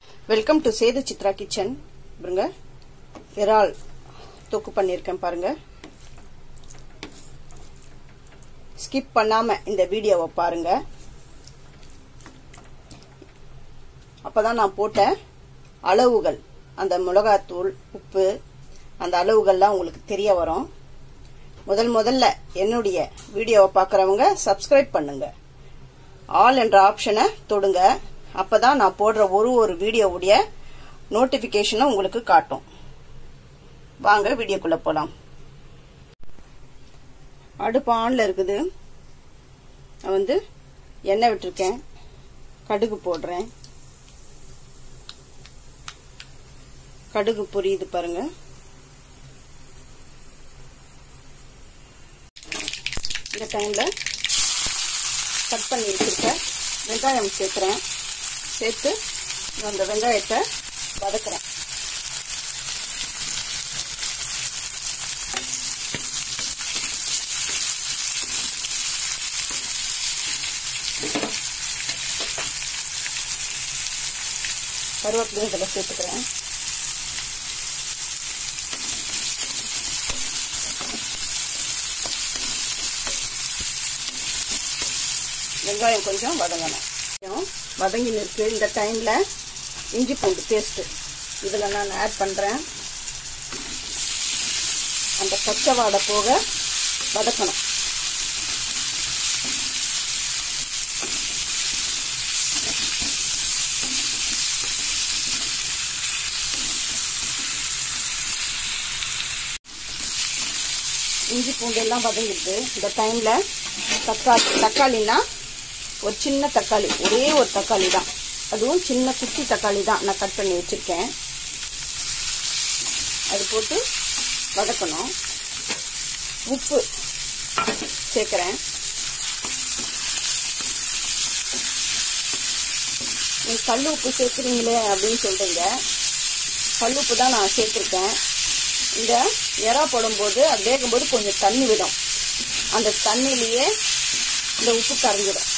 welcome to Sethu Chitra kitchen பாருங்க இறால் தொக்கு பண்ணியிருக்கேன் பாருங்க ஸ்கிப் பண்ணாம இந்த வீடியோவை பாருங்க அப்பதான் நான் போட்ட அளவுகள் அந்த மிளகாத்தூள் உப்பு அந்த அளவுகள்லாம் உங்களுக்கு தெரிய வரும் முதல் முதல்ல என்னுடைய வீடியோவை பார்க்குறவங்க சப்ஸ்கிரைப் பண்ணுங்க ஆல் என்ற ஆப்ஷனை தொடுங்க அப்பதான் நான் போடுற ஒரு ஒரு வீடியோவுடைய நோட்டிபிகேஷனை உங்களுக்கு காட்டும் வாங்க வீடியோக்குள்ள போலாம் அடுப்பு ஆன்ல இருக்குது நான் வந்து எண்ணெய் விட்டுருக்கேன் கடுகு போடுறேன் கடுகு பொரியுது பாருங்க இந்த டைம்ல கட் பண்ணி வச்சிருக்க வெங்காயம் சேர்க்குறேன் சேர்த்து அந்த வெங்காயத்தை வதக்குறேன் கருவேப்பிலை இதில் சேர்த்துக்கிறேன் வெங்காயம் கொஞ்சம் வதங்கணும் கொஞ்சம் வதங்கி இருக்கு இந்த டைம்ல இஞ்சி பூண்டு பேஸ்ட் இதில் நான் ஆட் பண்ணுறேன் அந்த பச்சை வாடை போக வதக்கணும் இஞ்சி பூண்டு எல்லாம் வதங்கிடுது இந்த டைம்ல தக்காளி தக்காளினா ஒரு சின்ன தக்காளி ஒரே ஒரு தக்காளி தான் அதுவும் சின்ன குட்டி தக்காளி தான் நான் கட் பண்ணி வச்சிருக்கேன் அது போட்டு வதக்கணும் உப்பு சேர்க்குறேன் நீங்க கல் உப்பு சேர்க்குறீங்களே அப்படின்னு சொல்றீங்க கல் உப்பு தான் நான் சேர்த்துருக்கேன் இந்த எறா போடும்போது அது வேகும்போது கொஞ்சம் தண்ணி விடும் அந்த தண்ணியிலேயே இந்த உப்பு கரைஞ்சிடும்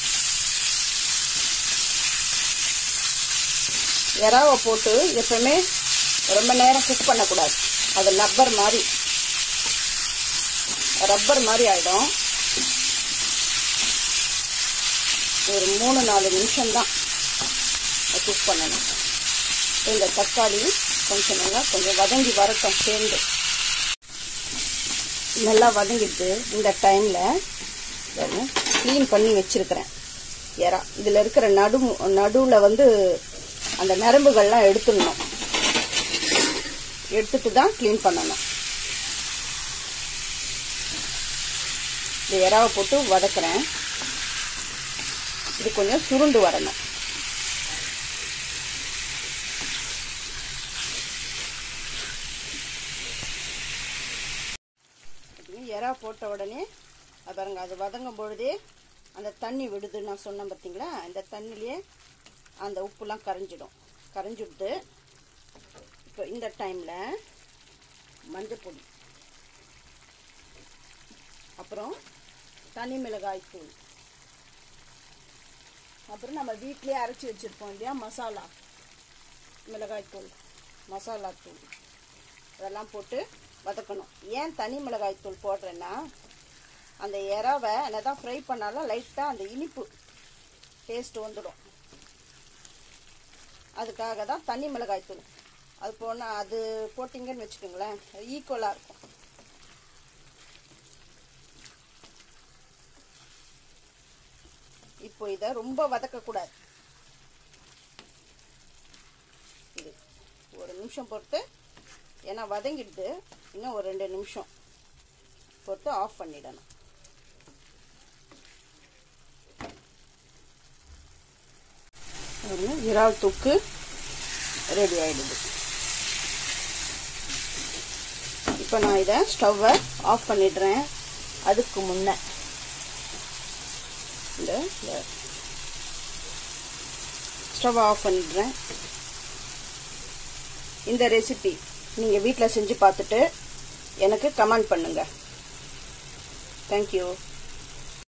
எறாவை போட்டு எப்பவுமே ரொம்ப நேரம் குக் பண்ணக்கூடாது அது ரப்பர் மாதிரி ரப்பர் மாதிரி ஆயிடும் ஒரு மூணு நாலு நிமிஷம் தான் குக் பண்ணணும் இந்த தக்காளி கொஞ்சம் நல்லா கொஞ்சம் வதங்கி வரட்டும் சேர்ந்து நல்லா வதங்கிட்டு இந்த டைமில் க்ளீன் பண்ணி வச்சிருக்கிறேன் எறா இதில் இருக்கிற நடு நடுவில் வந்து அந்த நரம்புகள்லாம் எடுத்துடணும் எடுத்துட்டு தான் க்ளீன் பண்ணணும் இந்த எறாவை போட்டு வதக்குறேன் இது கொஞ்சம் சுருண்டு வரணும் எறா போட்ட உடனே பாருங்க அது வதங்கும் பொழுதே அந்த தண்ணி விடுது நான் சொன்னேன் பார்த்தீங்களா இந்த தண்ணிலேயே அந்த உப்புலாம் கரைஞ்சிடும் கரைஞ்சிடுது இப்போ இந்த டைமில் மஞ்சள் பொடி அப்புறம் தனி மிளகாய் தூள் அப்புறம் நம்ம வீட்லேயே அரைச்சி வச்சுருப்போம் இல்லையா மசாலா மிளகாய் தூள் மசாலா தூள் அதெல்லாம் போட்டு வதக்கணும் ஏன் தனி மிளகாய் தூள் போடுறேன்னா அந்த இறாவை என்னதான் ஃப்ரை பண்ணாலும் லைட்டாக அந்த இனிப்பு டேஸ்ட் வந்துடும் அதுக்காக தான் தனி மிளகாய் தூள் அது போனால் அது போட்டிங்கன்னு வச்சுக்கோங்களேன் ஈக்குவலாக இருக்கும் இப்போ இதை ரொம்ப வதக்கக்கூடாது இது ஒரு நிமிஷம் பொறுத்து ஏன்னா வதங்கிடுது இன்னும் ஒரு ரெண்டு நிமிஷம் பொறுத்து ஆஃப் பண்ணிடணும் இறால் தொக்கு ரெடி ஆயிடுது இப்போ நான் இதை ஸ்டவ்வை ஆஃப் பண்ணிடுறேன் அதுக்கு முன்ன இந்த ஸ்டவ் ஆஃப் பண்ணிடுறேன் இந்த ரெசிபி நீங்கள் வீட்டில் செஞ்சு பார்த்துட்டு எனக்கு கமெண்ட் பண்ணுங்கள் தேங்க்யூ